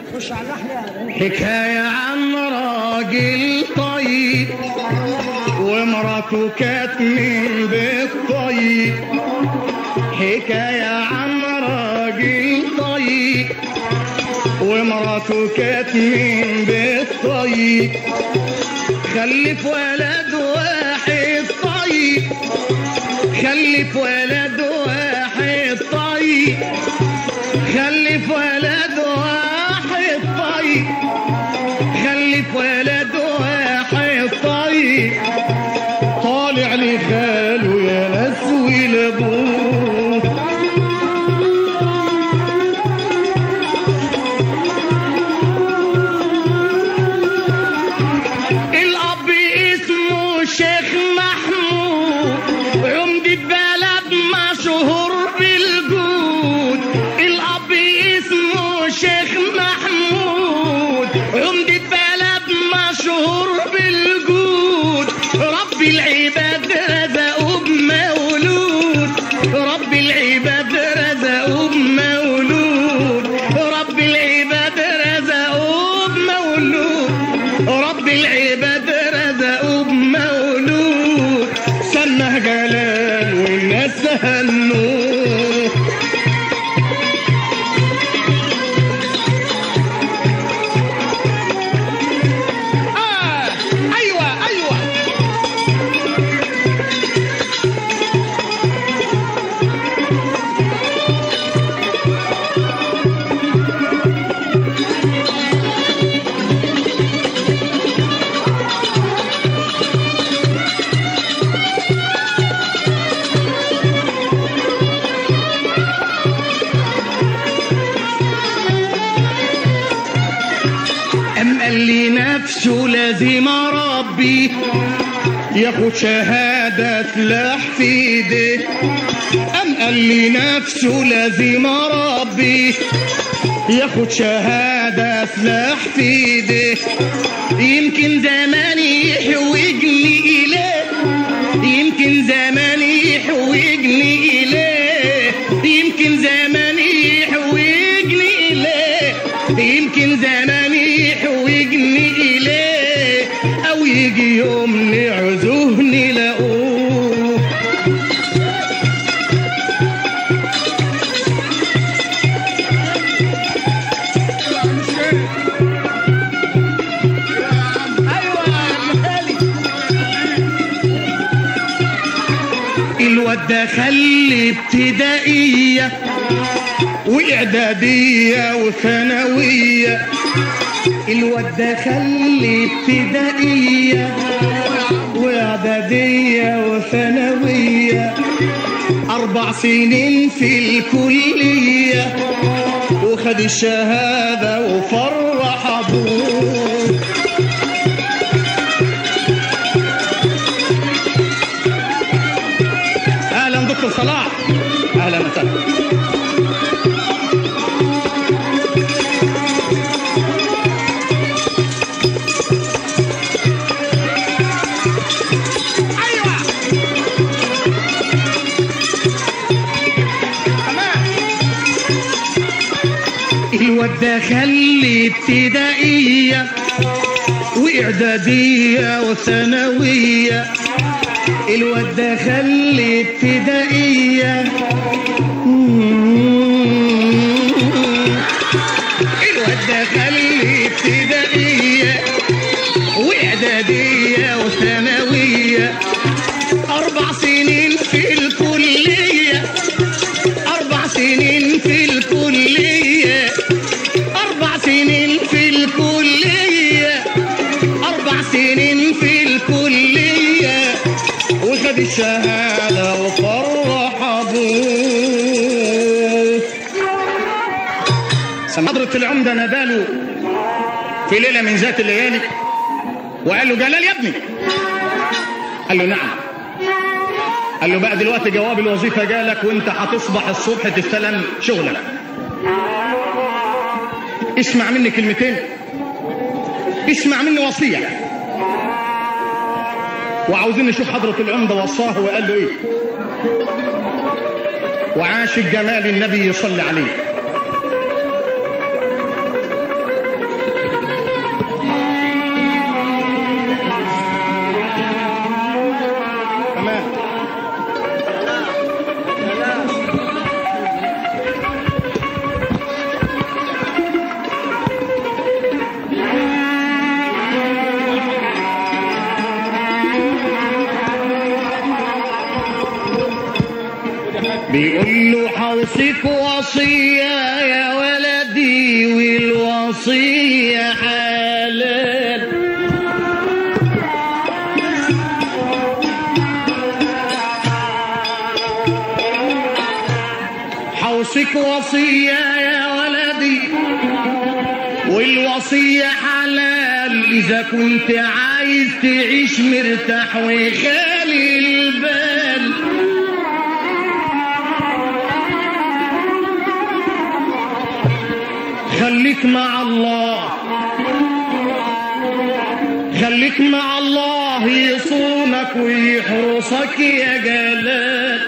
خش على النحله حكاية عن راجل طيب ومراته كانت من بيت طيب حكاية عن راجل طيب ومراته كانت من بيت طيب خلف ولد واحد طيب خلف ولد واحد طيب خلف ولد واحد طيب خلف ولد واحد طيب طالع لخاله يا ناس ولابوه الاب اسمه شيخ محمود عمدة بلد مشهور بالجود الاب اسمه شيخ محمود عمدة بلد مشهور بالجود رب العباد رزقه بمولود رب العباد رزقه بمولود رب العباد رزقه بمولود رب العباد رزقه بمولود سمه جلال والناس هنوه آه أيوة أيوة أم قال لي نفسه لازم أربي ياخد شهادة سلاح في ايديه أم قال لي نفسه لازم أربي ياخد شهادة سلاح في ايديه يمكن زماني يحوجني إليه يمكن زماني يحوجني إليه يمكن زماني يحوجني إليه يمكن زماني يحوجني إليه أو يجي يوم نعزوه نلاقوه ايوه يا مثالي الواد دخل ابتدائية وإعدادية وثانوية الواد دخل ابتدائية وإعدادية وثانوية أربع سنين في الكلية وخد الشهادة وفرح أبوه اهلا دكتور صلاح اهلا وسهلا ايوه تمام الواد دخل ابتدائيه واعداديه وثانويه الواد دخل ابتدائية الواد دخل ابتدائية وإعدادية وثانوية أربع سنين في الكلية أربع سنين في الكلية أربع سنين في الكلية أربع سنين في الكلية وخد الشهادة وفرح أبوه حضرة العمدة ناداله في ليلة من ذات الليالي وقال له جلال يا ابني قال له نعم قال له بقى دلوقتي جواب الوظيفة جالك وانت هتصبح الصبح تستلم شغلك اسمع مني كلمتين اسمع مني وصية وعاوزين نشوف حضرة العمدة وصاه وقال له ايه وعاش الجمال النبي يصلي عليه بيقول له حوصيك وصية يا ولدي والوصية حلال حوصيك وصية يا ولدي والوصية حلال إذا كنت عايز تعيش مرتاح وخالي البال خليك مع الله خليك مع الله يصونك ويحرسك يا جلال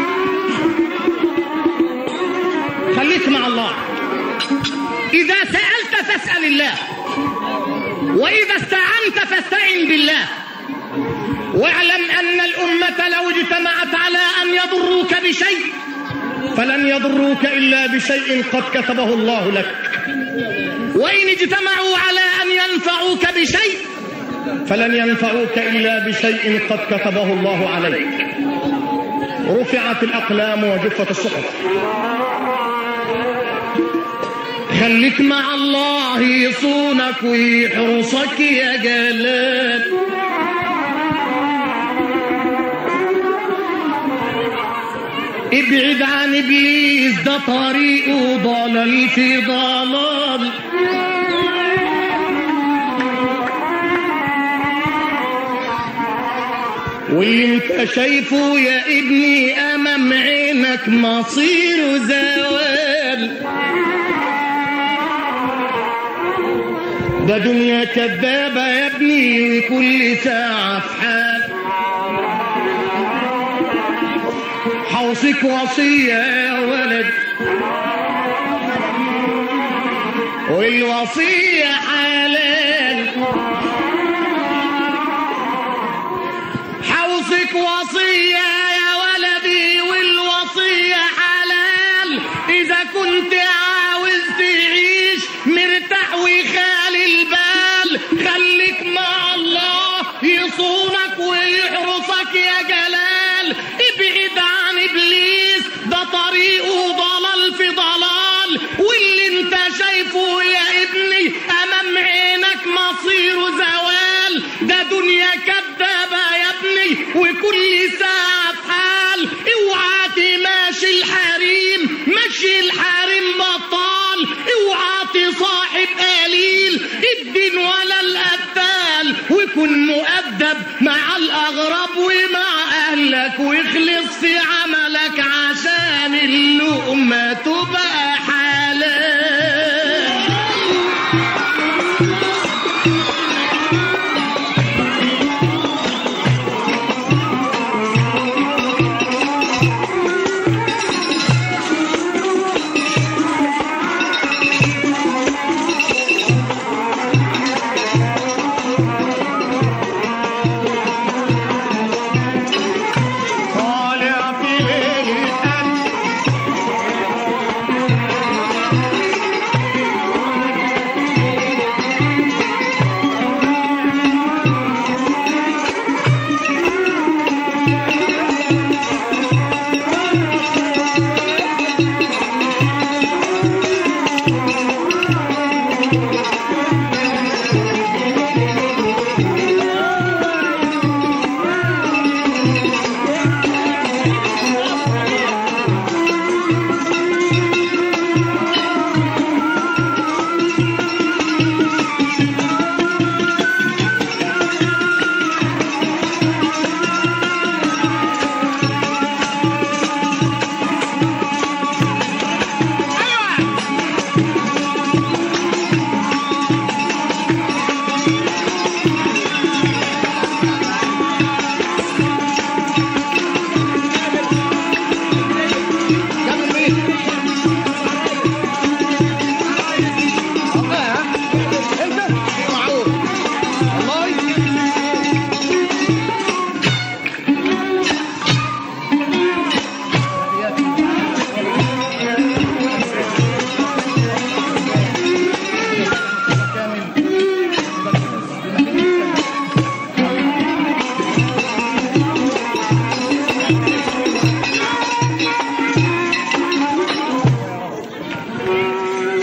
خليك مع الله إذا سألت فاسأل الله وإذا استعنت فاستعن بالله واعلم أن الأمة لو اجتمعت على أن يضروك بشيء فلن يضروك إلا بشيء قد كتبه الله لك وإن اجتمعوا على أن ينفعوك بشيء فلن ينفعوك إلا بشيء قد كتبه الله عليك رفعت الأقلام وجفت الصحف خليك مع الله يصونك ويحرسك يا جلال ابعد عن ابليس ده طريقه ضلال في ضلال واللي انت شايفه يا ابني امام عينك مصيره زوال ده دنيا كذابة يا ابني كل ساعة في حال حوصيك وصية يا ولد والوصية حلال حوصك وصية يا ولدي والوصية حلال إذا كنت عاوز تعيش مرتاح وخالي البال خليك مع الله يصونك ويحرسك يا جلال ابعد عن إبليس ده طريقه ضلال في ضلال واللي انت شايفه يا ابني أمام عينك مصيره زوال ده دنيا كدابة يا ابني وكل ساعة في حال اوعى تماشي الحريم مشي الحريم بطال اوعى تصاحب قليل الدين ولا القتال وكن مؤدب مع الأغرب ومع أهلك واخلص في عملك عشان اللقمة تبقى حلال طالع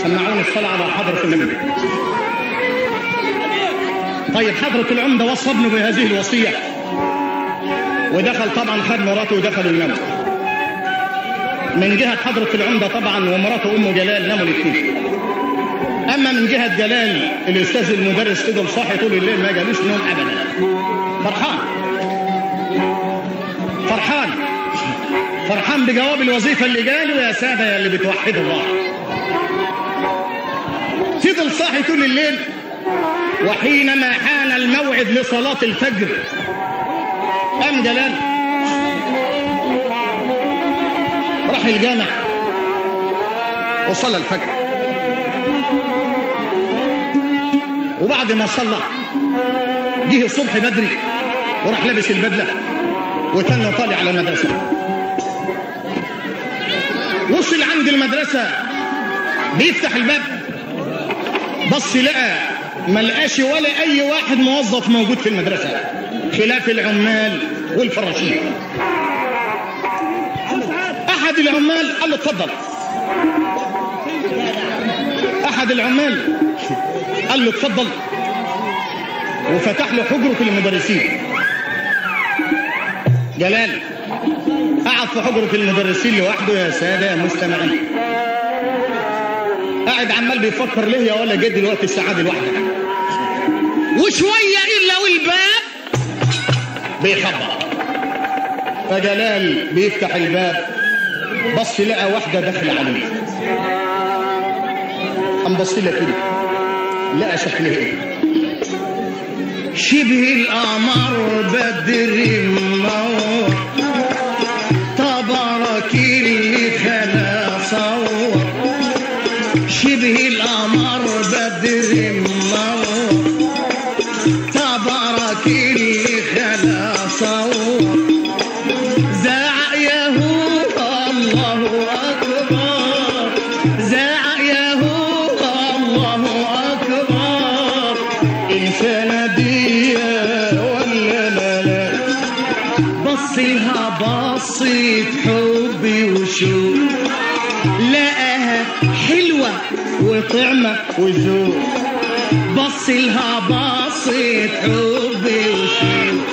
سمعوني الصلاة على حضرة النبي طيب حضرة العمدة وصى ابنه بهذه الوصية ودخل طبعا خد مراته ودخلوا يناموا من جهة حضرة العمدة طبعا ومراته أم جلال ناموا الاثنين أما من جهة جلال الأستاذ المدرس فضل صاحي طول الليل ما جالوش نوم أبدا فرحان فرحان فرحان بجواب الوظيفة اللي جاله يا سادة يا اللي بتوحدوا الله فضل صاحي طول الليل وحينما حان الموعد لصلاة الفجر قام جلال راح الجامع وصلى الفجر وبعد ما صلى جه الصبح بدري وراح لابس البدله وتنى طالع على المدرسه وصل عند المدرسه بيفتح الباب بص لقى ما لقاش ولا اي واحد موظف موجود في المدرسه خلاف العمال والفراشين احد العمال قال له اتفضل احد العمال قال له اتفضل وفتح له حجره المدرسين جلال قعد في حجره المدرسين لوحده يا ساده يا مستمعين قاعد عمال بيفكر ليه يا ولا جه دلوقتي السعاده لوحده وشويه الا والباب بيخبط فجلال بيفتح الباب بص لقى واحده داخله عليه قام بص لها كده لقى شكلها ايه شبه القمر بدر منور تبارك اللي خلا صور شبه القمر بدر منور تبارك اللي خلا صور زعق يهود الله اكبر زعق يهود الله اكبر انسانه دي ولا لا لا بص لها بصيت حبي وشوق لقاها حلوة وطعمة وذوق بص لها بصيت حبي وشوق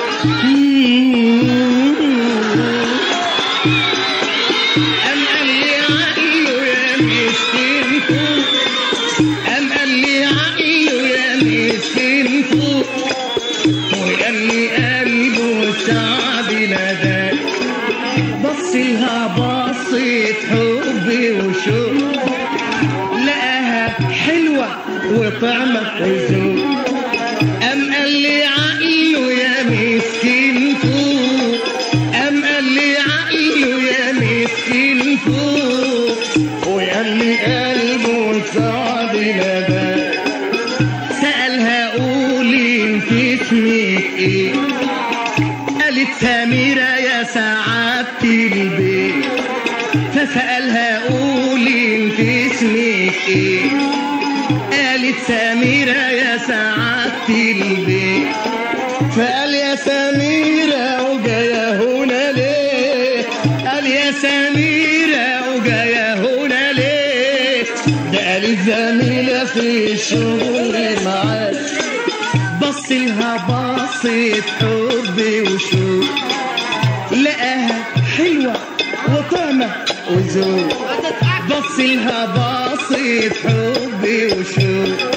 أم قال لي عقله يا مسكين فوق أم قال لي عقله يا مسكين فوق وقال لي قلبه سعد نداك بص لها بصيت حبي وشوق لقاها حلوة وطعمة وذوق أم قال لي عقله يا مسكين فوق أم قال لي عقله يا مسكين فوق وقال لي قلبه سعد نداك سألها قولي انت اسمك ايه قالت سميرة يا سعادة البيت فسألها قولي انت اسمك ايه قالت سميرة يا سعادة البيت فقال يا سميرة وجاية هنا ليه قال يا سميرة وجاية هنا ليه ده قالت زميلة في الشغل معاك بص لها بصيت حبي وشوق لقاها حلوة وطعمة وذوق بص لها بصيت حبي وشوق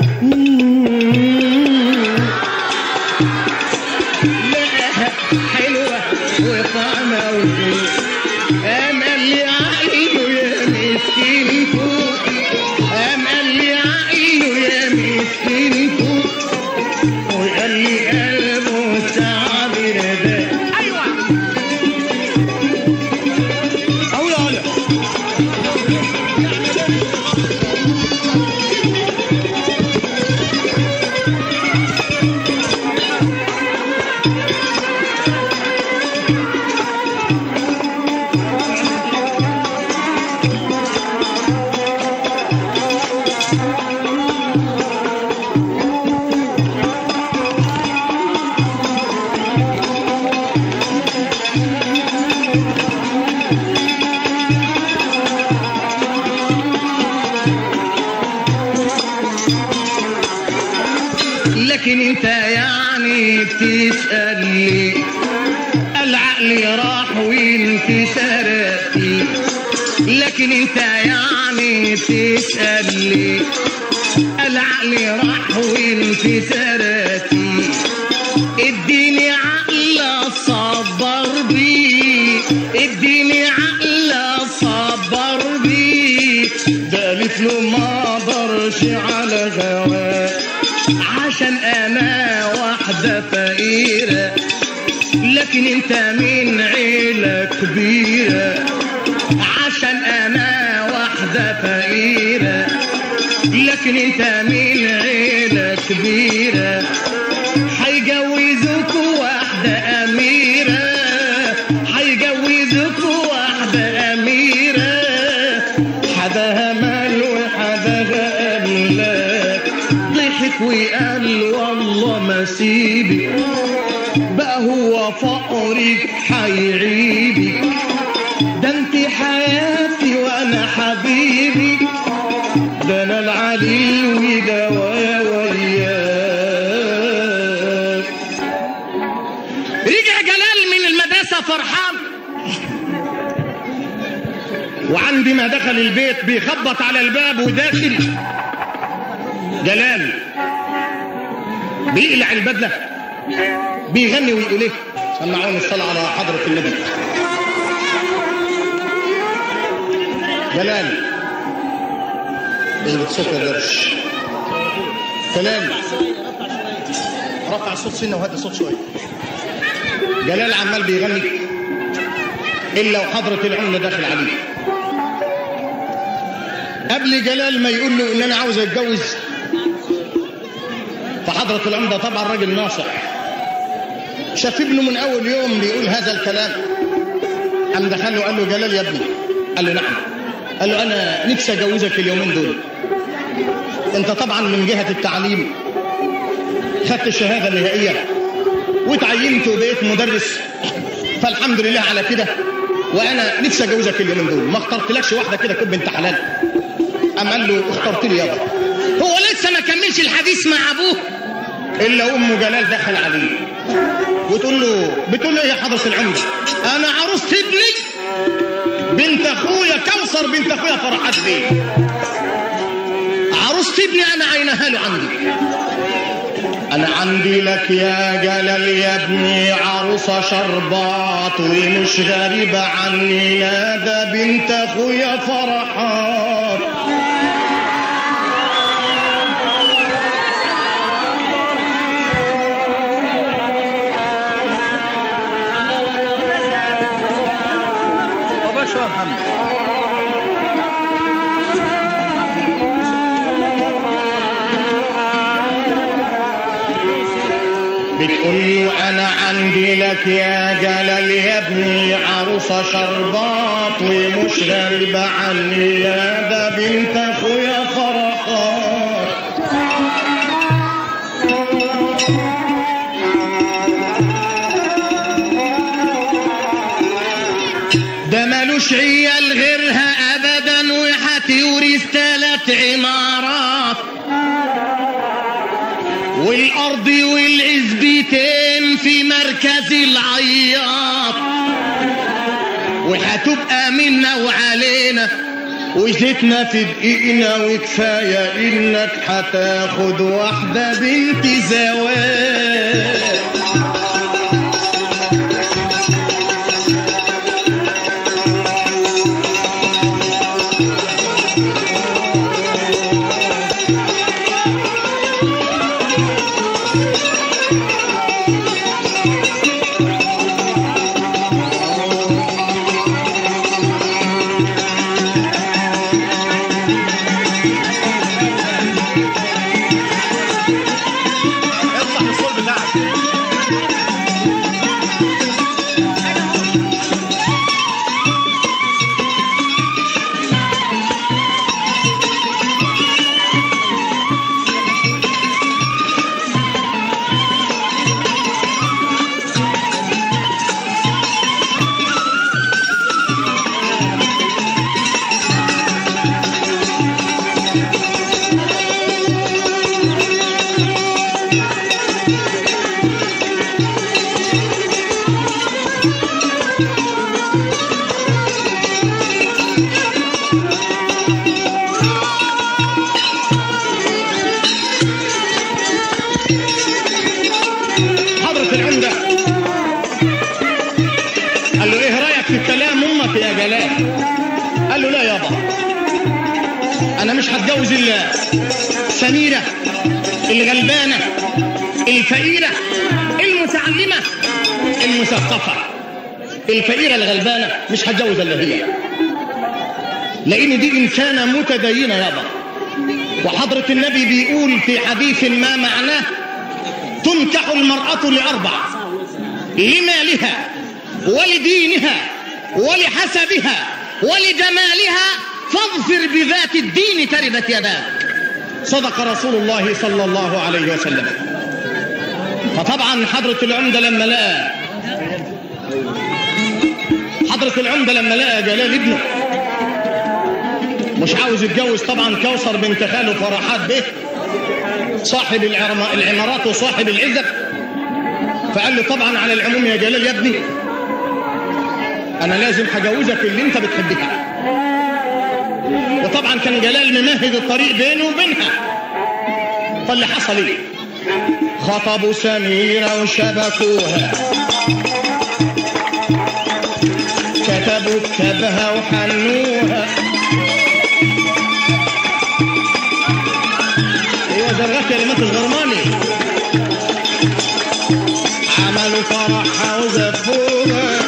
لقاها حلوة وطعمة وذوق قام قال لي عقله يا مسكين فوق قام قال لي عقله يا مسكين فوق وقال لي قلبه تعب رداء ايوه او يا لكن انت يعني بتسأل ليه العقل راح وانت سرقتي لكن انت يعني بتسأل ليه العقل راح وانت سرقتي اديني عقل اصبر بيه اديني عقل اصبر بيه ده قالت له ما اقدرش على غواه عشان انا واحدة فقيرة لكن انت من عيلة كبيرة عشان انا واحدة فقيرة لكن انت من عيلة كبيرة حيجوزوك واحدة أميرة حيجوزوك واحدة أميرة حداها مال وحداها أملاك ضحك وقال والله ما سيبك بقى هو فقرك حيعيبك ده انت حياتي وانا حبيبك ده انا العليل ودوايا وياك رجع جلال من المدرسة فرحان وعندي ما دخل البيت بيخبط على الباب وداخل جلال بيقلع البدلة بيغني ويقول ايه سمعوني الصلاة على حضرة النبي جلال اظبط صوت يا درش كلام رفع الصوت سنه وهدي الصوت شويه جلال عمال بيغني الا وحضرة العملة داخل عليه قبل جلال ما يقول له ان انا عاوز اتجوز فحضرة العمدة طبعا راجل ناصح شاف ابنه من اول يوم بيقول هذا الكلام قام دخله قال له جلال يا ابني قال له نعم قال له انا نفسي اجوزك اليومين دول انت طبعا من جهة التعليم خدت الشهادة النهائية وتعينت وبقيت مدرس فالحمد لله على كده وانا نفسي اجوزك اليومين دول ما اخترتلكش واحدة كده كب بنت حلال قام قال له اخترت لي يابا هو لسه ما كملش الحديث مع ابوه الا ام جلال دخل عليه وتقول له بتقول له ايه يا حضرة العمدة انا عروسة ابني بنت اخويا كوثر بنت اخويا فرحات بيه عروسة ابني انا عينها له عندي انا عندي لك يا جلال يا ابني عروسة شربات ومش غريبة عني لا ده بنت اخويا فرحات بابا شو يا محمد بتقول له انا عندي لك يا جلال يا ابني عروسه شربات ومش غريبه عني لا ده بنت اخويا فرحات ده ملوش عيال غيرها ابدا وهتورث تلات عمارات والارض والعزبتين في مركز العياط وهتبقى منا وعلينا وزيتنا في دقيقنا وكفايه انك هتاخد واحده بنت زواج افتح الصوت بتاعك انا مش هتجوز الا سميره الغلبانه الفقيره المتعلمه المثقفه الفقيره الغلبانه مش هتجوز الا هي لان دي انسانه متدينه يابا وحضره النبي بيقول في حديث ما معناه تنكح المراه لاربع لمالها ولدينها ولحسبها ولجمالها فاظفر بذات الدين تربت يداك صدق رسول الله صلى الله عليه وسلم فطبعا حضرة العمدة لما لقى حضرة العمدة لما لقى جلال ابنه مش عاوز يتجوز طبعا كوثر بنت خاله فرحات به صاحب العرم- العمارات وصاحب العزة فقال له طبعا على العموم يا جلال يا ابني انا لازم هجوزك اللي انت بتحبها وطبعا كان جلال ممهد الطريق بينه وبينها فاللي حصل ايه خطبوا سميرة وشبكوها كتبوا كتابها وحنوها ايوه زرغت يا لمات الغرماني عملوا فرحها وزفوها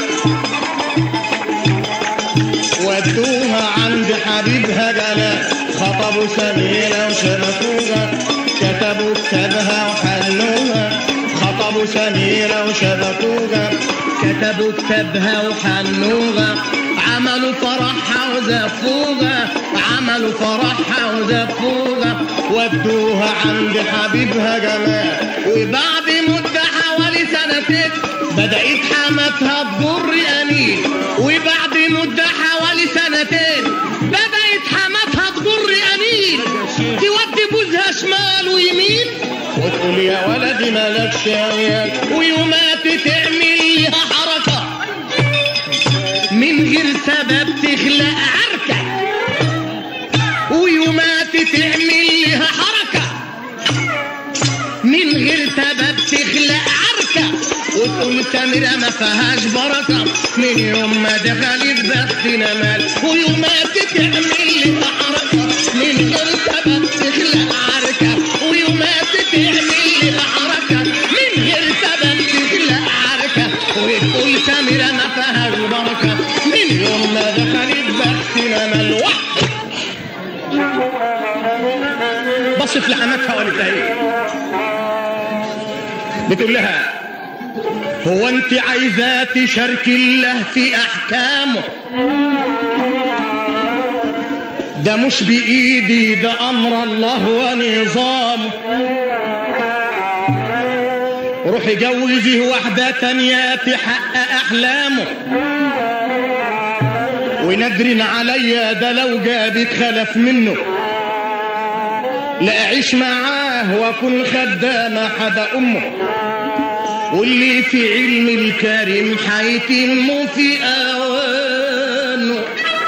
ودوها عند حبيبها جلال خطبوا سميرة وشبكوها كتبوا كتابها وحنوها خطبوا سميرة وشبكوها كتبوا كتابها وحنوها عملوا فرحها وزفوها عملوا فرحها وزفوها ودوها عند حبيبها جمال وبعد مدة حوالي سنتين بدأت حماتها تجر أنين وبعد مدة حوالي سنتين بدأت حماتها تجر أنين تودي بوزها شمال ويمين وتقول يا ولدي مالكش عيال ويومات تعمل لها حركة من غير سبب تخلق عركة ويومات تعمل لها حركة من غير سبب تخلق عركة وتقول سميرة ما فيهاش بركة من يوم ما دخلت بختنا مال ويومات تعمل لها حركة من غير سبب تخلق عركة ويومات تعمل لها حركة من غير سبب تخلق عركة وتقول سميرة ما فيهاش بركة من يوم ما دخلت بختنا مال واحد بصت لحماتها وقالت لها ايه بتقول لها هو انت عايزاه تشارك الله في احكامه ده مش بايدي ده امر الله ونظامه روحي جوزي واحدة تانية تحقق احلامه وندر عليا ده لو جابت خلف منه لا اعيش معاه واكون خدامة حدا امه واللي في علم الكريم حيتم في اوانه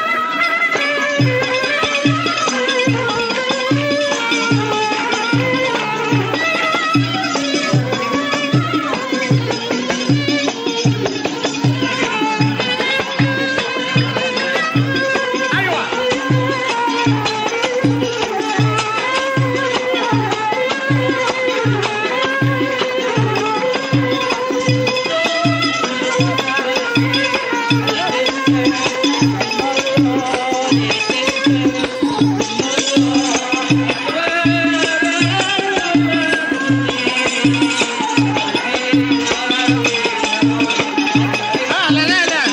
آه لا لا لا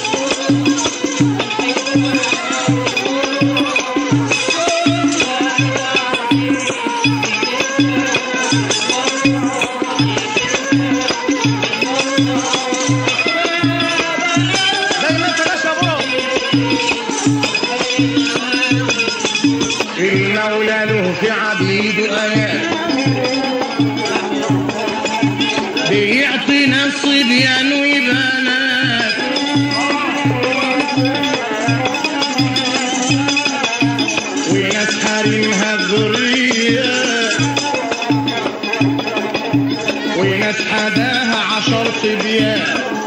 زي ما انت ماشي يا ابو المولى له في عبيده آيات بيعطي ناس صبيان وبنات وناس حريمها الذرية وناس حداها عشر صبيان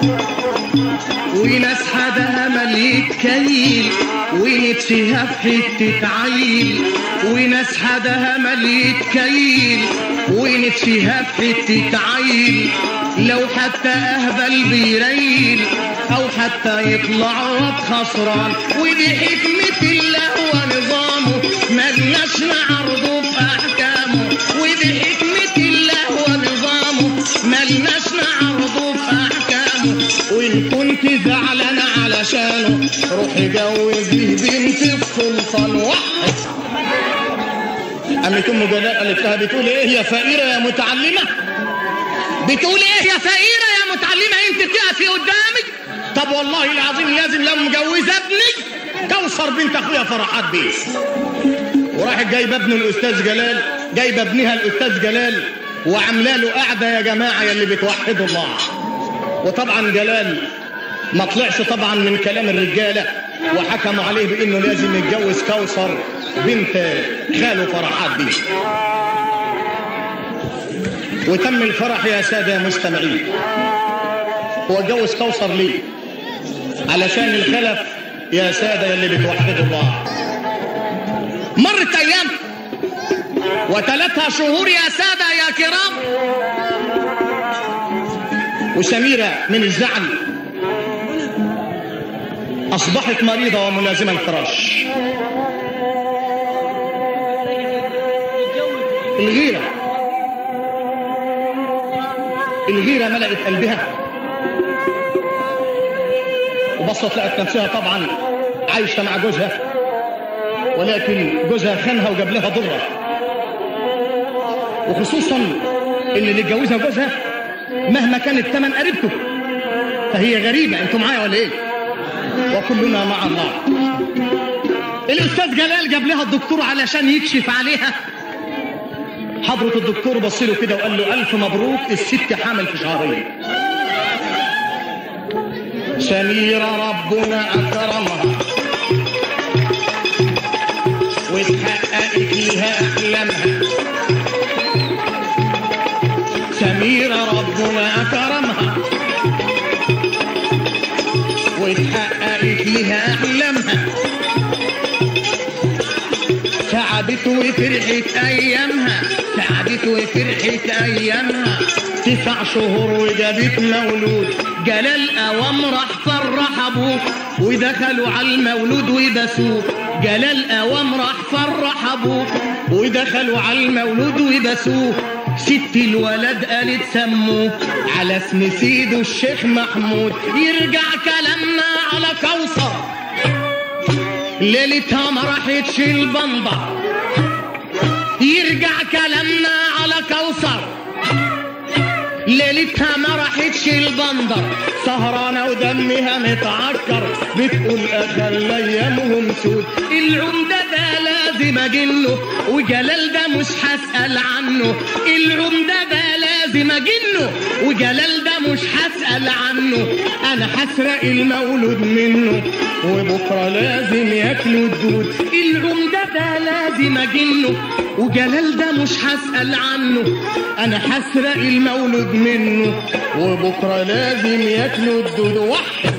وناس حداها مليت كيل ونفسها في حتة عيل وناس حدها مليت كيل ونفسها في حتة عيل لو حتى اهبل بيريل او حتى يطلع رب خسران ودي حكمة الله ونظامه ملناش نعرضه في احكامه ودي حكمة الله ونظامه ملناش نعرضه في احكامه وان كنت زعلان علشانه روح جوزي بنت السلطان واحد قامت ام جلال قالت لها بتقول ايه يا فقيره يا متعلمه بتقول ايه يا فقيره يا متعلمه انت تقفي قدامي طب والله العظيم لازم لو مجوزه ابني كوثر بنت اخويا فرحات بيه وراحت جايبه ابن الاستاذ جلال جايبه ابنها الاستاذ جلال وعامله له قعده يا جماعه يا اللي بتوحدوا الله وطبعا جلال ما طلعش طبعا من كلام الرجاله وحكموا عليه بانه لازم يتجوز كوثر بنت خاله فرحات بيه وتم الفرح يا ساده مستمعين هو اتجوز كوثر ليه علشان الخلف يا ساده يا اللي بتوحدوا الله مرت ايام وثلاثها شهور يا ساده يا كرام وسميره من الزعل اصبحت مريضه وملازمه الفراش الغيره الغيره ملأت قلبها وبصت لقت نفسها طبعا عايشه مع جوزها ولكن جوزها خانها وجاب لها ضره وخصوصا ان اللي اتجوزها جوزها مهما كان الثمن قريبته فهي غريبه انتوا معايا ولا ايه؟ وكلنا مع الله الاستاذ جلال جاب لها الدكتور علشان يكشف عليها حضرة الدكتور بص له كده وقال له ألف مبروك الست حامل في شهرين سميرة ربنا أكرمها واتحققت لها أحلامها سميرة ربنا أكرمها واتحققت لها أحلامها تعبت وفرحت أيامها تعبت وفرحت أيامها تسع شهور وجابت مولود جلال أوام راح فرح أبوه ودخلوا على المولود وبسوه جلال أوام راح فرح أبوه ودخلوا على المولود وبسوه ست الولد قالت سموه على اسم سيده الشيخ محمود يرجع كلامنا على كوثر ليلتها ما راحتش البندر يرجع كلامنا على كوثر ليلتها ما راحتش البندر سهرانة ودمها متعكر بتقول أخل أيامهم سود العمدة ده لازم أجنه وجلال ده مش هسأل عنه العمدة ده لازم أجنه وجلال ده مش هسأل عنه أنا هسرق المولود منه وبكرة لازم ياكلوا الدود العمدة ده لازم أجنه وجلال ده مش هسأل عنه أنا هسرق المولود منه وبكرة لازم ياكلوا الدود واحد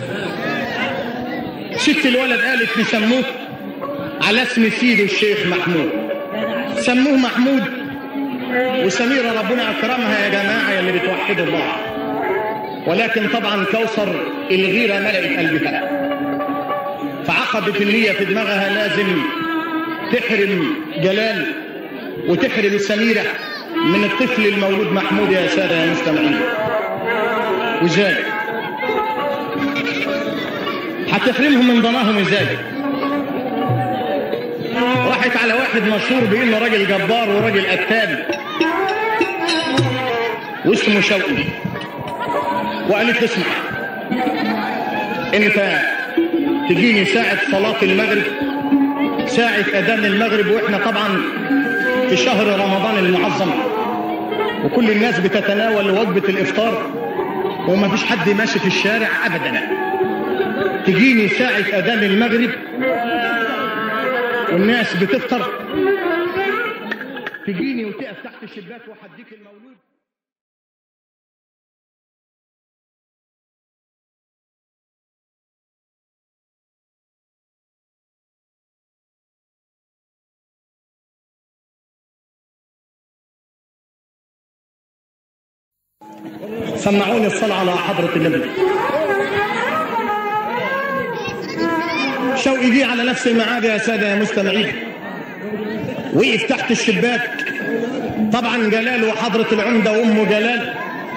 ست الولد قالت نسموه على اسم سيده الشيخ محمود سموه محمود وسميرة ربنا أكرمها يا جماعة يا اللي بتوحدوا الله ولكن طبعا كوثر الغيرة ملأت قلبها فعقدت النية في دماغها لازم تحرم جلال وتحرم سميرة من الطفل المولود محمود يا سادة يا مستمعين وازاي هتحرمهم من ضناهم ازاي راحت على واحد مشهور بانه راجل جبار وراجل قتال واسمه شوقي وقالت اسمع انت تجيني ساعة صلاة المغرب ساعة أذان المغرب وإحنا طبعا في شهر رمضان المعظم وكل الناس بتتناول وجبة الإفطار وما فيش حد ماشي في الشارع أبدا تجيني ساعة أذان المغرب والناس بتفطر تجيني وتقف تحت الشباك وحديك المولود سمعوني الصلاة على حضرة النبي شوقي جه على نفس الميعاد يا سادة يا مستمعين وقف تحت الشباك طبعا جلال وحضرة العمدة وأم جلال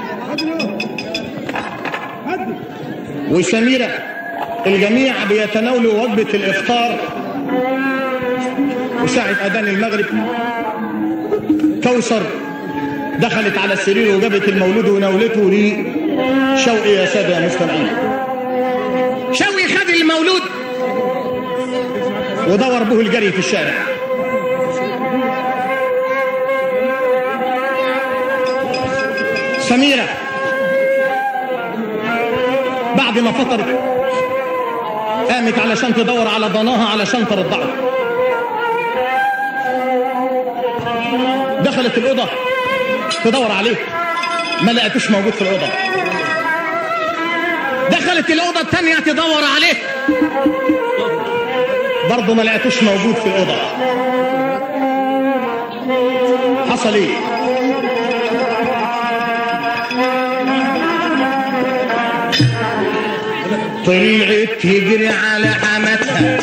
وسميرة الجميع بيتناولوا وجبة الإفطار وساعة أذان المغرب كوثر دخلت على السرير وجابت المولود وناولته لي شوقي يا سادة يا مستمعين شوقي خد المولود ودور به الجري في الشارع سميرة بعد ما فطرت قامت علشان تدور على ضناها علشان ترضعه دخلت الأوضة تدور عليه ما لقيتوش موجود في الأوضة دخلت الأوضة الثانية تدور عليه برضه ما لقيتوش موجود في الأوضة حصل ايه طلعت تجري على حماتها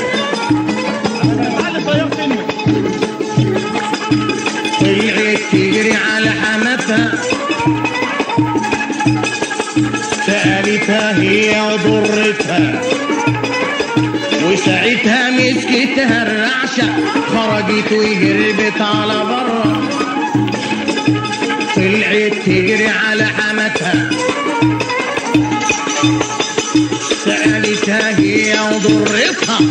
طلعت تجري على حماتها سألتها هي وضرتها وساعتها مسكتها الرعشة خرجت وهربت على برا طلعت تجري على حماتها سألتها هي وضرتها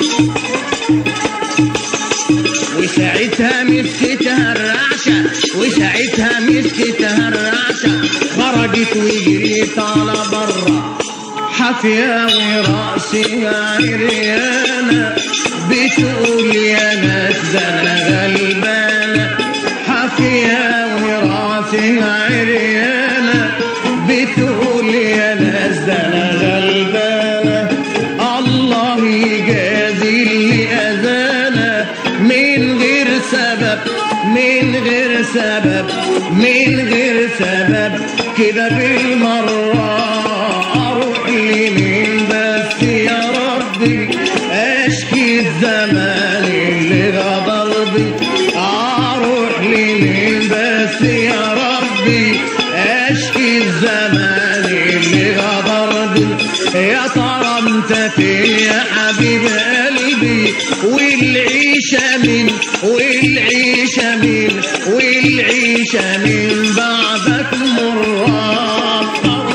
وساعتها مسكتها الرعشة وساعتها مسكتها الرعشة خرجت وجريت على برا حافية وراسها عريانة بتقول يا ناس ده انا غلبانة حافية وراسها عريانة بتقول يا ناس ده انا غلبانة الله يجازي اللي اذانا من غير سبب من غير سبب من غير سبب كده بالمرة اروح لمين بس يا ربي اشكي الزمان اللي غدر بي اروح لمين بس يا ربي اشكي الزمان اللي غدر بي يا ترى انت فين يا حبيب قلبي والعيشة من والعيشة من والعيشة من بعدك مرة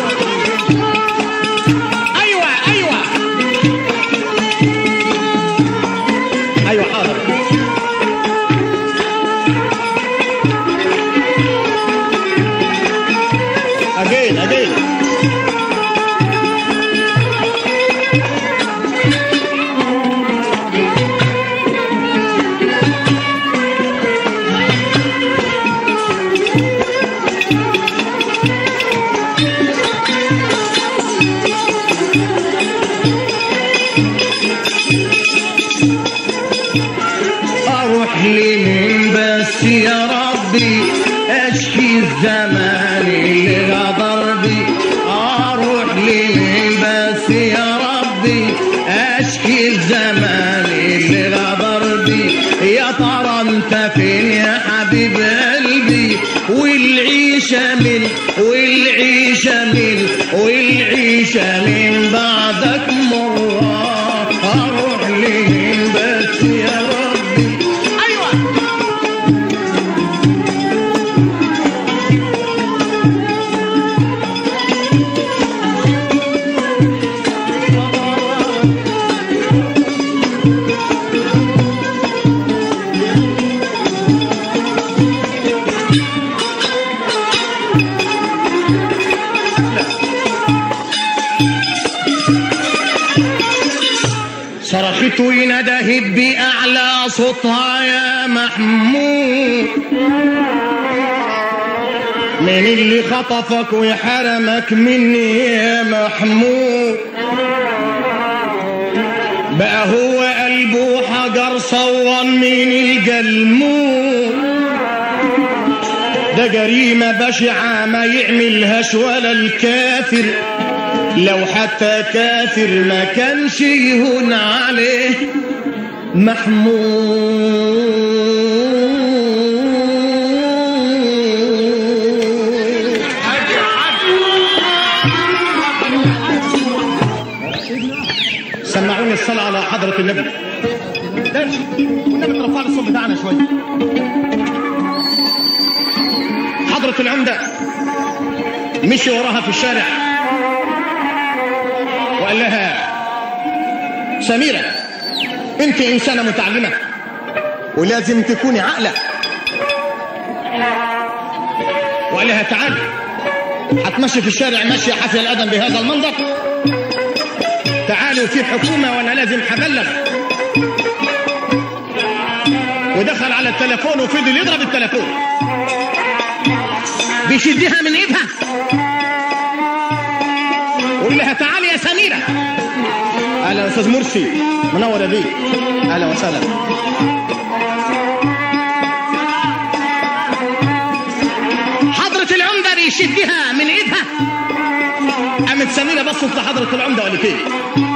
ايوه ايوه ايوه حاضر اجين اجين اروح لمين بس يا ربي اشكي الزمان اللي غدر بي اروح لمين بس يا ربي اشكي الزمان اللي غدر بي يا ترى انت فين يا حبيب قلبي والعيشة من والعيشة من والعيشة من بعدك مرة اروح لمين بس يا ربي ايوه صرخت وندهت بأعلى صوتها يا محمود من اللي خطفك وحرمك مني يا محمود بقى هو قلبه حجر صون من الجلمود ده ده جريمة بشعة ما يعملهاش ولا الكافر لو حتى كافر ما كانش يهون عليه محمود سمعوني الصلاة على حضرة النبي درش والنبي ترفع لي الصوت بتاعنا شوية حضرة العمدة مشي وراها في الشارع وقال لها سميرة انت انسانة متعلمة ولازم تكوني عاقلة وقال لها تعالي هتمشي في الشارع ماشية حافية القدم بهذا المنظر تعالوا في حكومة وانا لازم هبلغ ودخل على التليفون وفضل يضرب التليفون بيشدها من ايدها ويقول لها تعالي يا سميرة اهلا يا استاذ مرسي منور يا بيه اهلا وسهلا حضرة العمدة بيشدها من ايدها قامت سميرة بصت لحضرة العمدة وقالت ايه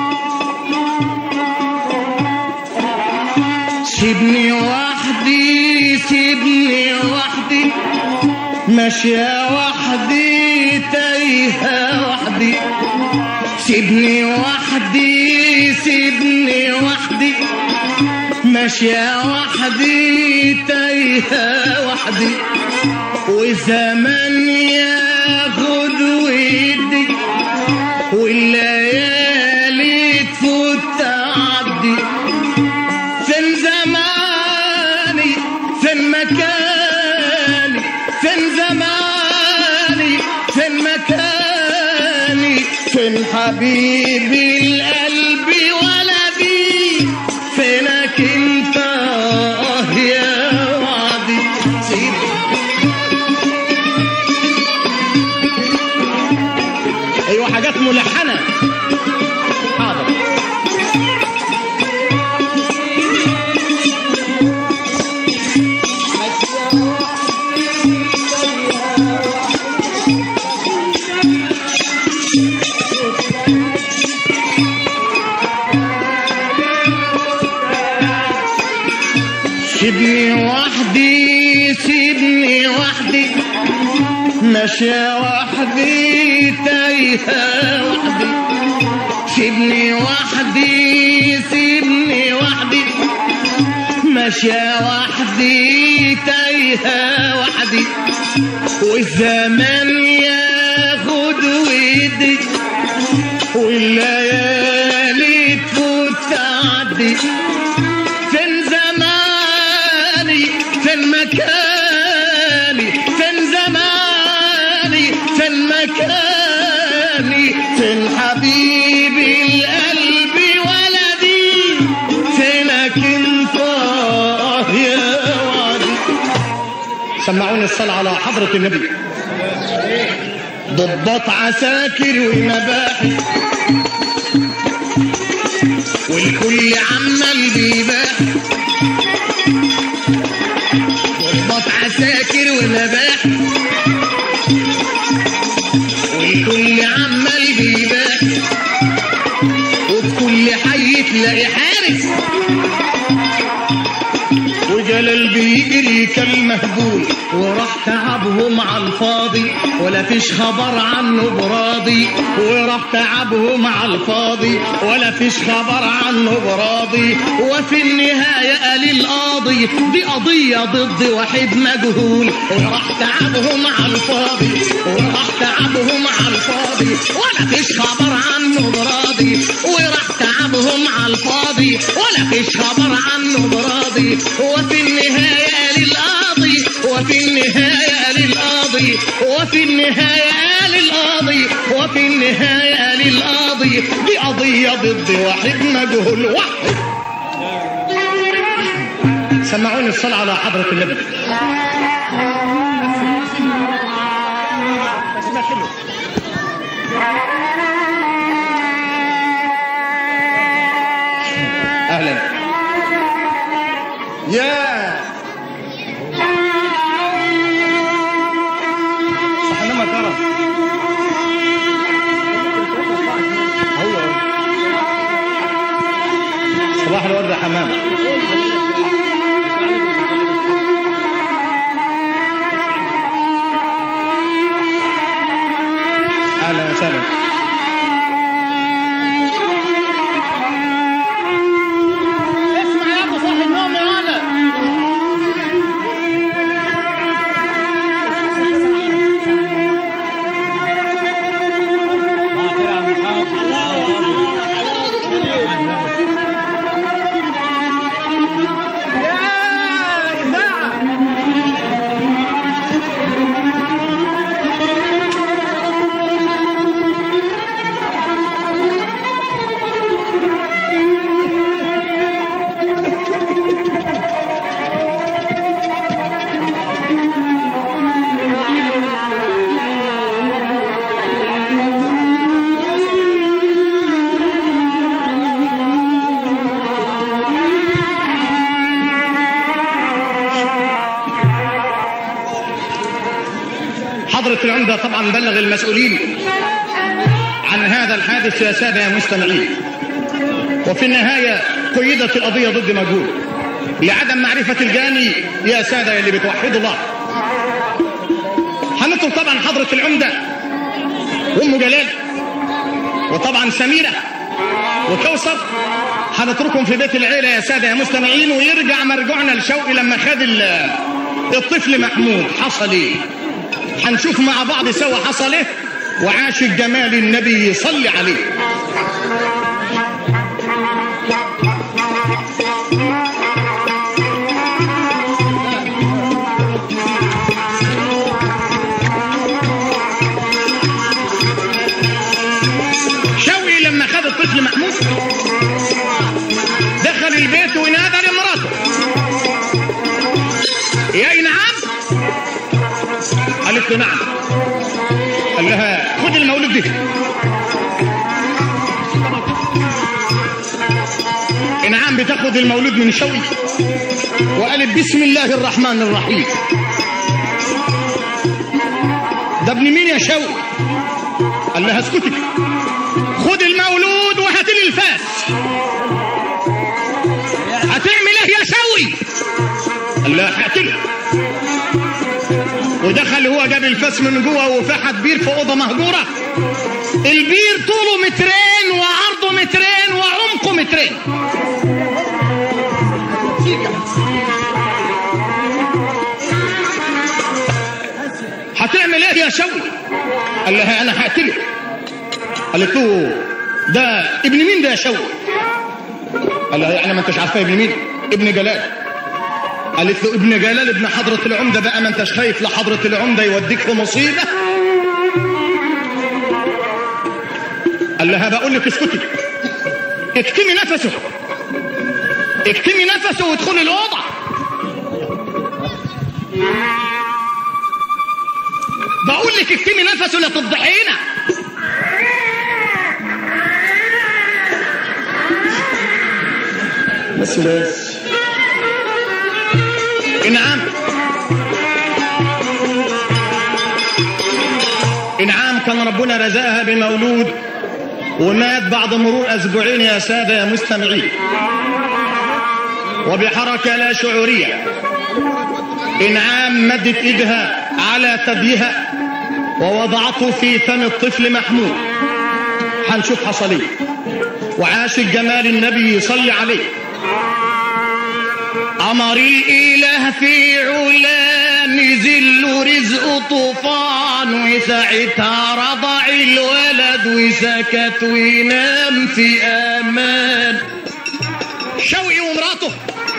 سيبني وحدي سيبني وحدي ماشية وحدي تايهة وحدي سيبني وحدي سيبني وحدي ماشية وحدي تايهة وحدي وزمن ياخد ويدي والليالي تفوت تعدي فين زماني فين مكاني فين زماني فين مكاني فين حبيبي القلب ولدي فينك انت آه يا وعدي سيبي ايوه حاجات ملحنه حاضر سيبني وحدي سيبني وحدي ماشية وحدي تايهة وحدي سيبني وحدي سيبني وحدي ماشية وحدي تايهة وحدي والزمان ياخد ويدي والليالي تفوت تعدي فين زماني فين مكاني فين زماني فين مكاني فين حبيبي القلب ولدي فينك انت آه يا وعدي سمعوني الصلاة على حضرة النبي ضباط عساكر ومباحث والكل عمال بيباح ضباط عساكر ومباح والكل عمال بيباح وبكل حي تلاقي حارس وجلال بيجري كالمهبول وراح تعبهم على الفاضي ولا فيش خبر عنه براضي وراح تعبهم على الفاضي ولا فيش خبر عنه براضي وفي النهاية قال القاضي دي قضية ضد واحد مجهول وراح تعبهم على الفاضي وراح تعبهم على الفاضي ولا فيش خبر عنه براضي وراح تعبهم على الفاضي ولا فيش خبر عنه براضي وفي النهاية قال القاضي وفي النهاية قال القاضي وفي النهاية قال القاضي وفي النهاية قال القاضي دي قضية ضد واحد مجهول واحد سمعوني الصلاة على حضرة النبي أهلا يا حضرة العمدة طبعا بلغ المسؤولين عن هذا الحادث يا سادة يا مستمعين وفي النهاية قيدت القضية ضد مجهول لعدم معرفة الجاني يا سادة اللي بتوحدوا الله هنطلب طبعا حضرة العمدة وام جلال وطبعا سميرة وكوثر هنتركهم في بيت العيلة يا سادة يا مستمعين ويرجع مرجعنا لشوقي لما خد ال- الطفل محمود حصل ايه هنشوف مع بعض سوا حصل ايه وعاش الجمال النبي صلي عليه شوقي لما خد الطفل محمود دخل البيت ونادى لمراته يا نعم قالت له نعم قال لها خد المولود ده نعم بتاخد المولود من شوقي وقالت بسم الله الرحمن الرحيم ده ابن مين يا شوقي قال لها اسكتي خد المولود وهات لي الفاس هتعمل ايه يا شوي قال لها هقتله ودخل هو جاب الفاس من جوه وفحت بير في اوضه مهجوره البير طوله مترين وعرضه مترين وعمقه مترين هتعمل ايه يا شوي قال لها انا هقتله قالت له ده ابن مين ده يا شوي قال لها يعني ما انتش عارفاه ابن مين ابن جلال قالت له ابن جلال ابن حضرة العمدة بقى ما انتش خايف لحضرة العمدة يوديك في مصيبة قال لها بقول لك اسكتي اكتمي نفسه اكتمي نفسه وادخلي الأوضة بقول لك اكتمي نفسه لا تفضحينا بس بس انعام انعام كان ربنا رزقها بمولود ومات بعد مرور اسبوعين يا ساده يا مستمعين وبحركه لا شعوريه انعام مدت ايدها على ثديها ووضعته في فم الطفل محمود هنشوف حصل ايه وعاش الجمال النبي يصلي عليه أمر الإله في علا نزل رزق طوفان وساعتها رضع الولد وسكت وينام في أمان شوقي ومراته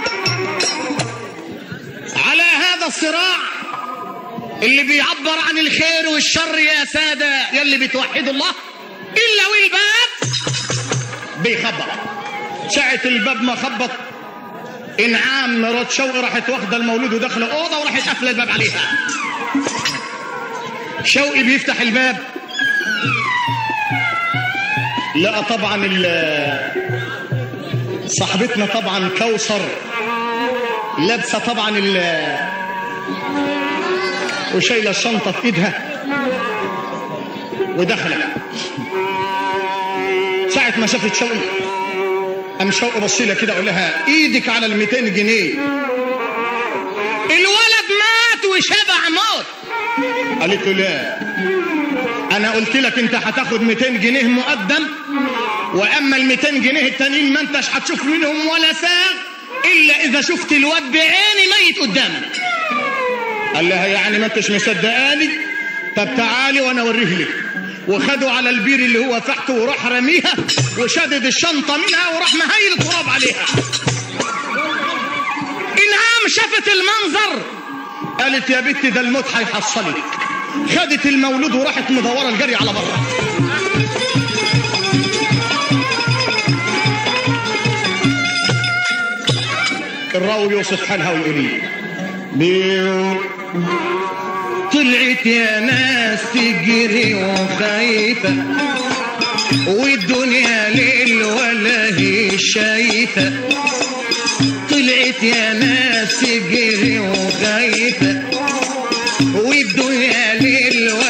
على هذا الصراع اللي بيعبر عن الخير والشر يا سادة يلي بتوحدوا الله إلا والباب بيخبط ساعة الباب ما خبط انعام مرات شوقي راحت واخده المولود وداخله اوضه وراحت قافله الباب عليها شوقي بيفتح الباب لقى طبعا ال- صاحبتنا طبعا كوثر لابسه طبعا ال وشايله الشنطه في ايدها ودخلت ساعه ما شافت شوقي قام شوقي بص لها كده اقول لها ايدك على ال 200 جنيه الولد مات وشبع موت قالت له لا انا قلت لك انت هتاخد 200 جنيه مقدم واما ال 200 جنيه التانيين ما انتش هتشوف منهم ولا ساغ الا اذا شفت الواد بعيني ميت قدامك قال لها يعني ما انتش مصدقاني طب تعالي وانا اوريه لك وخدوا على البير اللي هو تحته وراح رميها وشدد الشنطه منها وراح مهيل التراب عليها انعام شافت المنظر قالت يا بنتي ده الموت هيحصلك خدت المولود وراحت مدوره الجري على بره الراوي بيوصف حالها ويقول ايه بيقول طلعت يا ناس تجري وخايفة والدنيا ليل ولا هي شايفة طلعت يا ناس تجري وخايفة والدنيا ليل ولا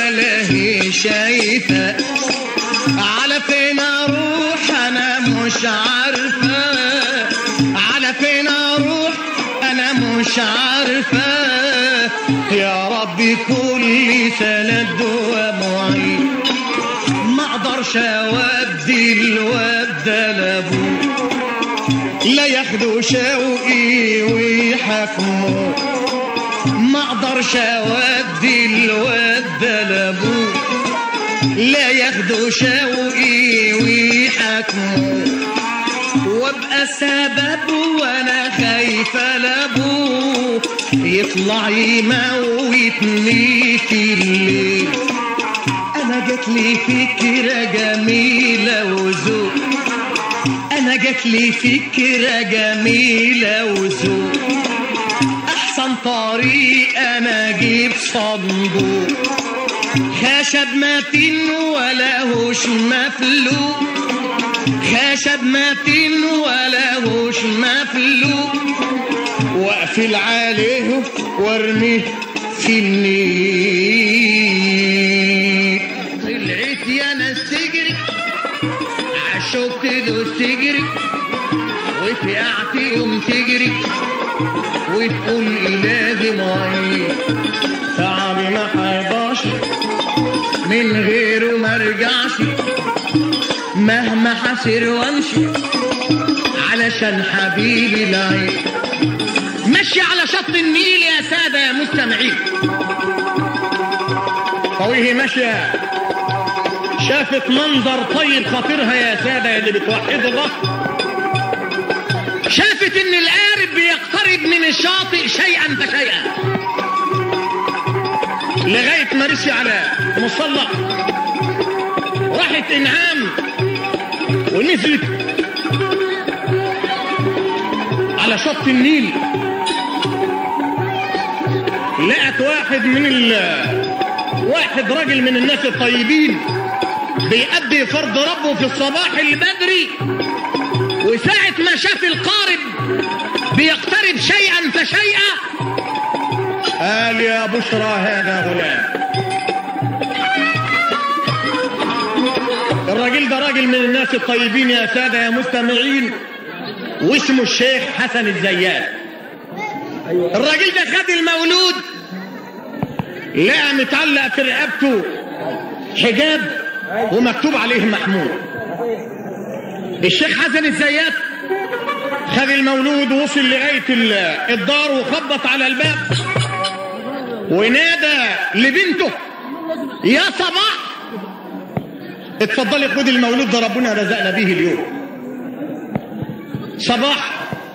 فات على فين اروح انا مش عارفه على فين اروح انا مش عارفه يا ربي كل سند ومعين ما اقدرش اودي الواد ده لابوه لا ياخدوا شوقي ويحكموا ما اقدرش اودي الواد ده لابوه لا ياخدوا شوقي ويحكموا وابقى سبب وانا خايفه لابوه يطلع يموتني في الليل انا جات لي فكره جميله وذوق انا جات لي فكره جميله وذوق احسن طريق انا اجيب صندوق خشب متين ولا هوش مفلوق خشب متين ولا هوش مفلوق واقفل عليه وارميه في النيل طلعت يا ناس تجري عالشوك تدوس تجري وفقعت يوم تجري وتقول لازم اعيش تعبي ما حيضاش من غيره ما رجعش مهما حسر وامشي علشان حبيبي العين ماشي على شط النيل يا سادة يا مستمعين طويه ماشية شافت منظر طيب خطيرها يا سادة اللي بتوحد الله شافت ان القارب بيقترب من الشاطئ شيئا فشيئا لغاية ما رسي على مصلى راحت انعام ونزلت على شط النيل لقت واحد من ال واحد راجل من الناس الطيبين بيأدي فرض ربه في الصباح البدري وساعة ما شاف القارب بيقترب شيئا فشيئا قال يا بشرى هذا غلام الراجل ده راجل من الناس الطيبين يا سادة يا مستمعين واسمه الشيخ حسن الزيات الراجل ده خد المولود لقى متعلق في رقبته حجاب ومكتوب عليه محمود الشيخ حسن الزيات خد المولود ووصل لغاية الدار وخبط على الباب ونادى لبنته يا صباح اتفضلي خد المولود ده ربنا رزقنا به اليوم صباح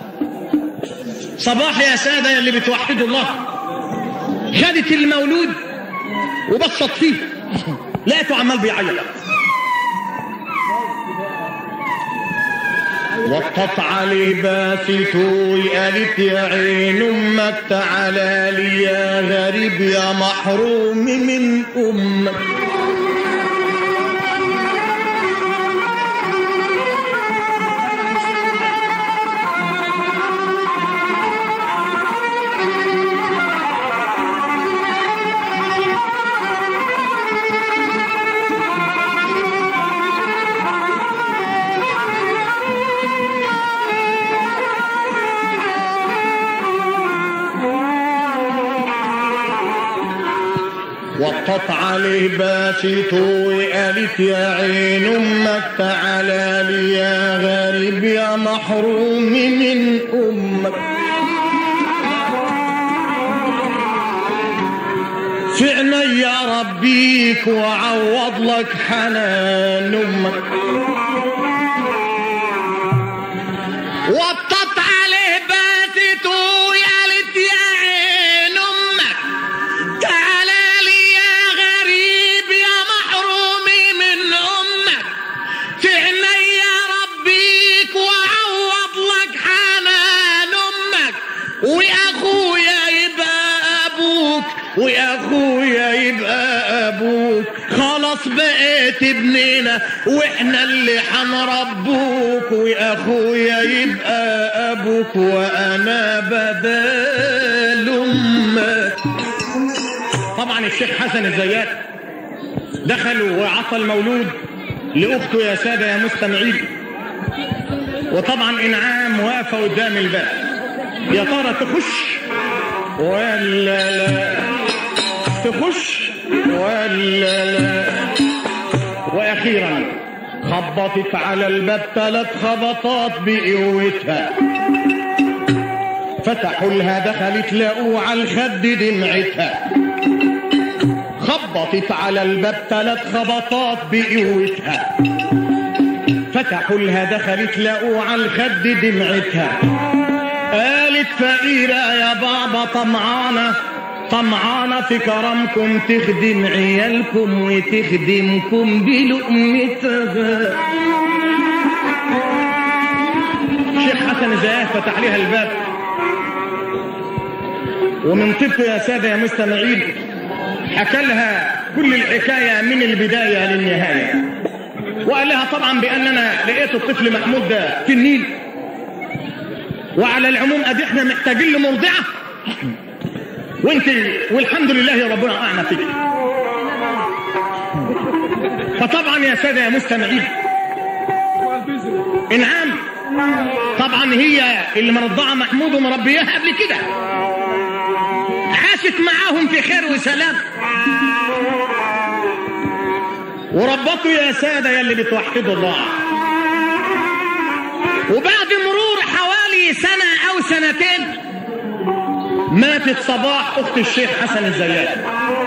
صباح يا سادة يا اللي بتوحدوا الله خدت المولود وبصت فيه لقيته عمال بيعيط وطت عليه باسته قالت يا عين امك تعالى لي يا غريب يا محروم من امك وطت عليه باسته وقالت يا عين امك تعالى لي يا غريب يا محروم من امك في عيني ربيك وعوض لك حنان امك وطت عليه باسته وقالت يا عين امك تعالى لي يا غريب يا محروم من امك في عيني ربيك وعوض لك حنان امك واخويا يبقى ابوك واخويا يبقى ابوك خلاص بقيت ابننا واحنا اللي حنربوك واخويا يبقى ابوك وانا بدل امك طبعا الشيخ حسن الزيات دخلوا وعطى المولود لاخته يا ساده يا مستمعين وطبعا انعام واقفه قدام الباب يا ترى تخش ولا لا تخش ولا لا واخيرا خبطت على الباب ثلاث خبطات بقوتها فتحوا لها دخلت لقوا على الخد دمعتها خبطت على الباب ثلاث خبطات بقوتها فتحوا لها دخلت لقوا على الخد دمعتها قالت فقيرة يا بابا طمعانة طمعانة في كرمكم تخدم عيالكم وتخدمكم بلقمتها الشيخ حسن زياه فتح لها الباب ومن طبته يا سادة يا مستمعين حكى لها كل الحكاية من البداية للنهاية وقال لها طبعا بأن أنا لقيت الطفل محمود ده في النيل وعلى العموم ادي احنا محتاجين له مرضعه وانت والحمد لله ربنا اعنا فيك فطبعا يا ساده يا مستمعين انعام طبعا هي اللي مرضعه محمود ومربياها قبل كده عاشت معاهم في خير وسلام وربطوا يا ساده يا اللي بتوحدوا الله وبعد مرور حوالي سنة أو سنتين ماتت صباح أخت الشيخ حسن الزيات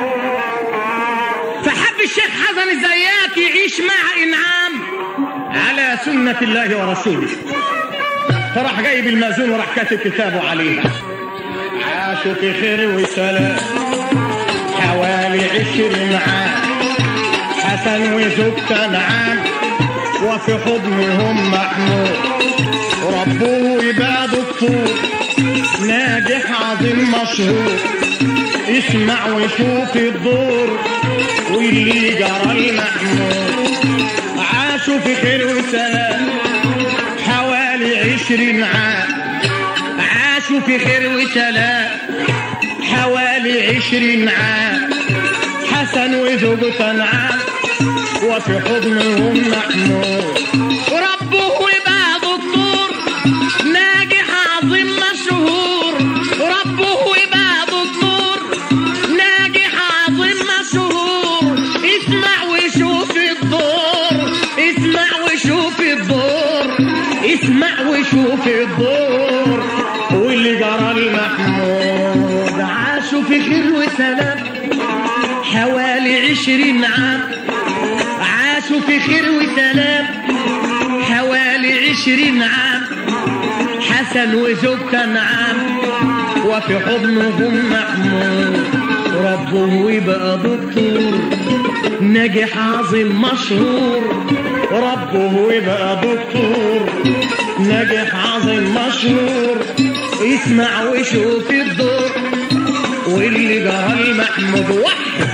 فحب الشيخ حسن الزيات يعيش مع إنعام على سنة الله ورسوله فراح جايب المأذون وراح كاتب كتابه عليها عاشوا في خير وسلام حوالي عشرين عام حسن وزوجته نعام وفي حضنهم محمود ربه يبقى دكتور ناجح عظيم مشهور اسمع وشوف الدور واللي جرى المحمود عاشوا في خير وسلام حوالي عشرين عام عاشوا في خير وسلام حوالي عشرين عام حسن وزوجته نعام وفي حضنهم محمود ربه يبقى دكتور ناجح عظيم مشهور ربه يبقى دكتور ناجح عظيم مشهور اسمع وشوف الدور اسمع وشوف الدور اسمع وشوف الدور واللي جرى المحمود عاشوا في خير وسلام حوالي عشرين عام عاشوا في خير وسلام حوالي عشرين عام حسن وزوجته نعام وفي حضنهم محمود ربه يبقى دكتور ناجح عظيم مشهور ربه يبقى دكتور ناجح عظيم مشهور اسمع وشوف الدور واللي جرى المحمود وحد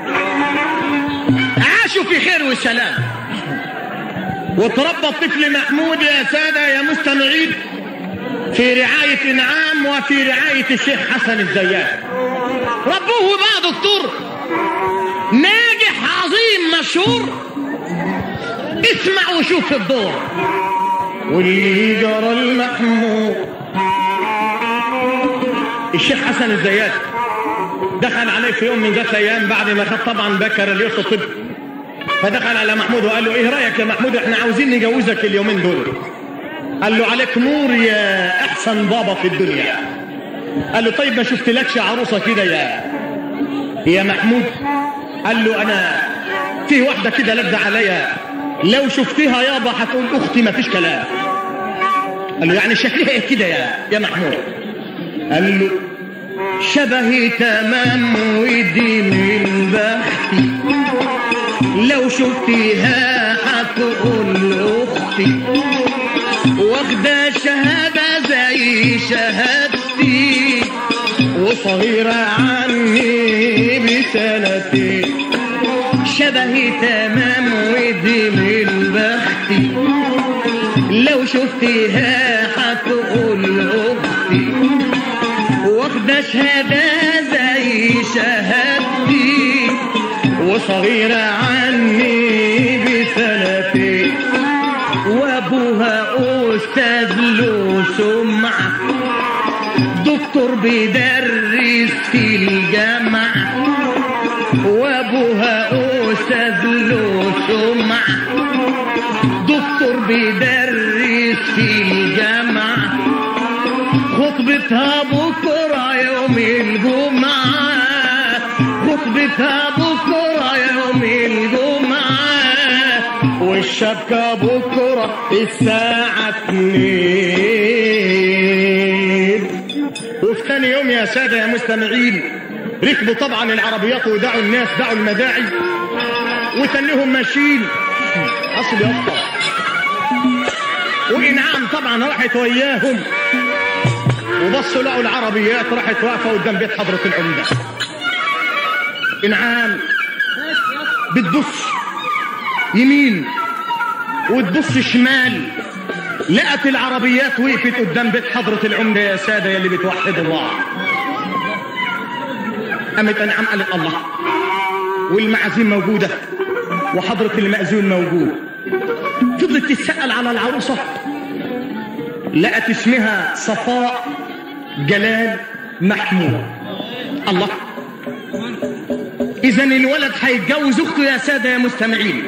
عاشوا في خير وسلام وتربى الطفل محمود يا سادة يا مستمعين في رعاية إنعام وفي رعاية الشيخ حسن الزيات ربوه بقى دكتور ناجح عظيم مشهور اسمع وشوف الدور واللي جرى المحمود الشيخ حسن الزيات دخل عليه في يوم من ذات الايام بعد ما خد طبعا بكالوريوس الطب فدخل على محمود وقال له ايه رايك يا محمود احنا عاوزين نجوزك اليومين دول قال له عليك نور يا احسن بابا في الدنيا قال له طيب ما شفتلكش عروسه كده يا يا محمود قال له انا في واحده كده لابده عليا لو شفتيها يابا هتقول اختي ما فيش كلام قال له يعني شكلها ايه كده يا يا محمود قال له شبهي تمام ودي من بختي لو شفتيها هتقول اختي واخدة شهادة زي شهادتي وصغيرة عني بسنتين شبهي تمام ودي من بختي لو شفتيها هتقول اختي واخدة شهادة زي شهادتي وصغيرة عني بسنتين وابوها استاذ له سمعة دكتور بيدرس في الجامعة وابوها استاذ له سمعة دكتور بيدرس في الجامعة خطبتها بكرة يوم الجمعة خطبتها بكرة يوم الجمعة والشبكة بكرة الساعة اتنين وفي تاني يوم يا سادة يا مستمعين ركبوا طبعا العربيات ودعوا الناس دعوا المداعي وتنهم ماشيين اصل يا اسطى وانعام طبعا راحت وياهم وبصوا لقوا العربيات راحت واقفه قدام بيت حضره العمده انعام بتبص يمين وتبص شمال لقت العربيات وقفت قدام بيت حضرة العمدة يا سادة يلي بتوحد الله قامت انعام قالت الله والمعازيم موجودة وحضرة المأذون موجود فضلت تتسأل على العروسة لقت اسمها صفاء جلال محمود الله اذا الولد هيتجوز اخته يا ساده يا مستمعين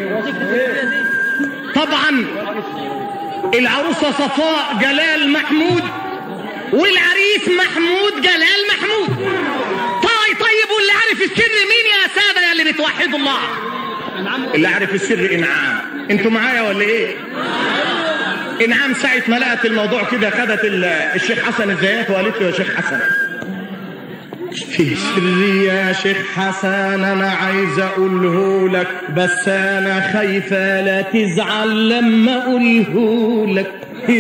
طبعا العروسه صفاء جلال محمود والعريس محمود جلال محمود طيب طيب واللي عارف السر مين يا ساده يا اللي بتوحدوا الله اللي عارف السر انعام انتوا معايا ولا ايه انعام ساعه ما لقت الموضوع كده خدت الشيخ حسن الزيات وقالت له يا شيخ حسن في سر يا شيخ حسن انا عايز اقوله لك بس انا خايفه لا تزعل لما اقوله لك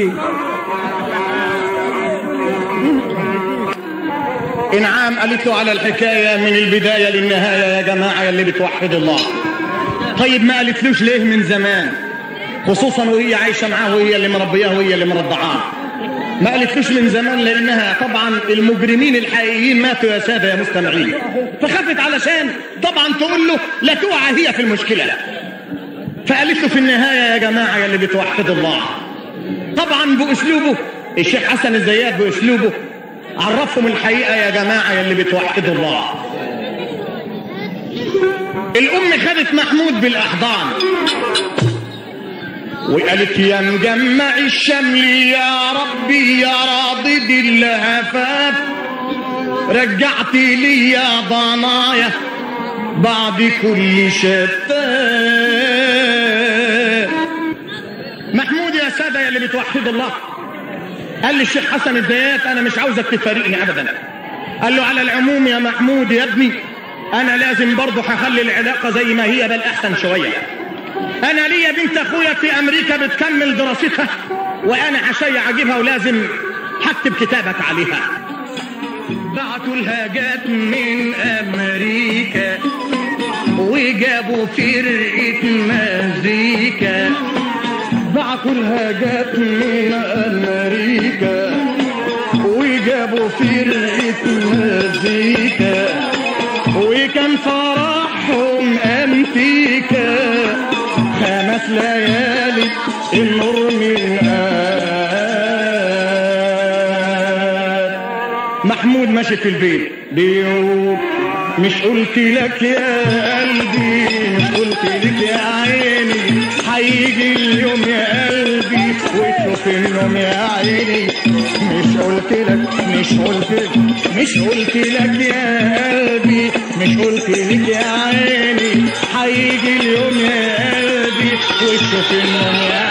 انعام قالت له على الحكايه من البدايه للنهايه يا جماعه يلي بتوحد الله طيب ما قالتلوش ليه من زمان خصوصا وهي عايشه معاه وهي اللي مربياه وهي اللي مرضعاه ما قالتلوش من زمان لانها طبعا المجرمين الحقيقيين ماتوا يا ساده يا مستمعين فخافت علشان طبعا تقول له لا توعى هي في المشكله فقالت له في النهايه يا جماعه يا اللي بتوحدوا الله طبعا باسلوبه الشيخ حسن الزيات باسلوبه عرفهم الحقيقه يا جماعه يا اللي بتوحدوا الله الام خدت محمود بالاحضان وقالت يا مجمع الشمل يا ربي يا راضي اللهفات رجعت لي يا ضنايا بعد كل شتات محمود يا سادة يا اللي بتوحد الله قال لي الشيخ حسن الزيات انا مش عاوزك تفارقني ابدا قال له على العموم يا محمود يا ابني انا لازم برضه هخلي العلاقه زي ما هي بل احسن شويه انا ليا بنت اخويا في امريكا بتكمل دراستها وانا هشيع اجيبها ولازم هكتب كتابك عليها بعتوا لها جات من امريكا وجابوا فرقة مزيكا بعتوا لها جات من امريكا وجابوا فرقة مزيكا وكان فرحهم امتيكا خمس ليالي النور من محمود ماشي في البيت بيقول مش قلت لك يا قلبي مش قلت لك يا عيني هيجي اليوم يا قلبي وتشوف النوم يا عيني مش قلت لك مش قلت لك مش قلت لك يا قلبي مش قلت لك يا عيني هيجي اليوم يا قلبي وتشوف النوم يا